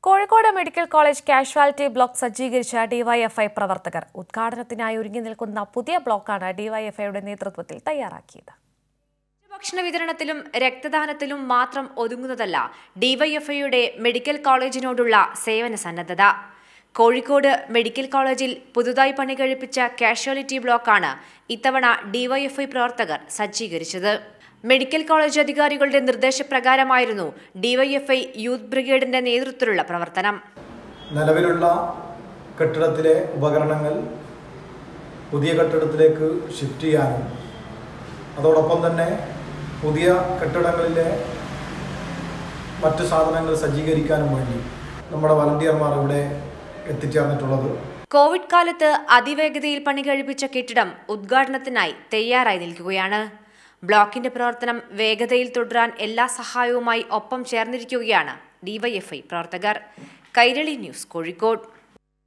Kozhikode medical college casualty block സജ്ജീകരിച്ച DYFI പ്രവർത്തകർ ഉദ്ഘാടനത്തിനായി ഒരുങ്ങി നിൽക്കുന്ന പുതിയ ബ്ലോക്കാണ് ഡിവൈഎഫ്ഐയുടെ നേതൃത്വത്തിൽ തയ്യാറാക്കിയത് ഭക്ഷണ വിതരണത്തിലും രക്തദാനത്തിലും മാത്രം ഒതുങ്ങുന്നതല്ല ഡിവൈഎഫ്ഐയുടെ മെഡിക്കൽ കോളേജിനോടുള്ള സേവന സന്നദ്ധത കോഴിക്കോട് മെഡിക്കൽ കോളേജിൽ പുതുതായി പണി കഴിപ്പിച്ച കാഷ്വാലിറ്റി ബ്ലോക്കാണ് ഇത്തവണ ഡിവൈഎഫ്ഐ പ്രവർത്തകർ സജ്ജീകരിച്ചത് മെഡിക്കൽ കോളേജ് അധികാരികളുടെ നിർദ്ദേശപ്രകാരമായിരുന്നു ഡിവൈഎഫ്ഐ യൂത്ത് ബ്രിഗേഡിന്റെ നേതൃത്വത്തിലുള്ള പ്രവർത്തനം നിലവിലുള്ള കെട്ടിടത്തിലെ ഉപകരണങ്ങൾ പുതിയ കെട്ടിടത്തിലേക്ക് ഷിഫ്റ്റ് ചെയ്യാനും അതോടൊപ്പം തന്നെ പുതിയ കെട്ടിടങ്ങളിലെ മറ്റു സാധനങ്ങൾ സജ്ജീകരിക്കാനും വേണ്ടി നമ്മുടെ വളണ്ടിയർമാർ ഇവിടെ എത്തിച്ചേർന്നിട്ടുള്ളത് കോവിഡ് കാലത്ത് അതിവേഗതയിൽ പണി കഴിപ്പിച്ച കെട്ടിടം ഉദ്ഘാടനത്തിനായി തയ്യാറായി നിൽക്കുകയാണ് ബ്ലോക്കിന്റെ പ്രവർത്തനം വേഗതയിൽ തുടരാൻ എല്ലാ സഹായവുമായി ഒപ്പം ചേർന്നിരിക്കുകയാണ് ഡിവൈഎഫ്ഐ പ്രവർത്തകർ കൈരളി ന്യൂസ് കോഴിക്കോട്